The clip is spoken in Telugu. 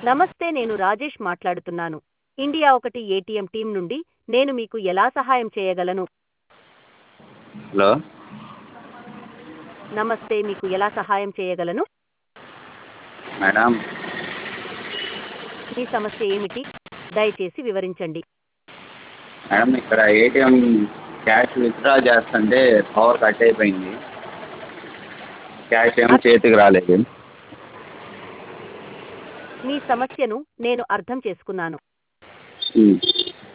నమస్తే నేను రాజేష్ మాట్లాడుతున్నాను ఇండియా ఒకటి ఏటీఎం టీం నుండి నేను మీకు ఎలా సహాయం చేయగలను హలో నమస్తే మీకు ఎలా సహాయం చేయగలను మేడం మీ సమస్య ఏమిటి దయచేసి వివరించండి మేడం ఇక్కడ ఏటీఎం క్యాష్ విత్డ్రా చేస్తుంటే పవర్ కట్ అయిపోయింది క్యాష్ ఏమో చేతికి రాలేదు మీ సమస్యను నేను అర్థం చేసుకున్నాను ఉమ్.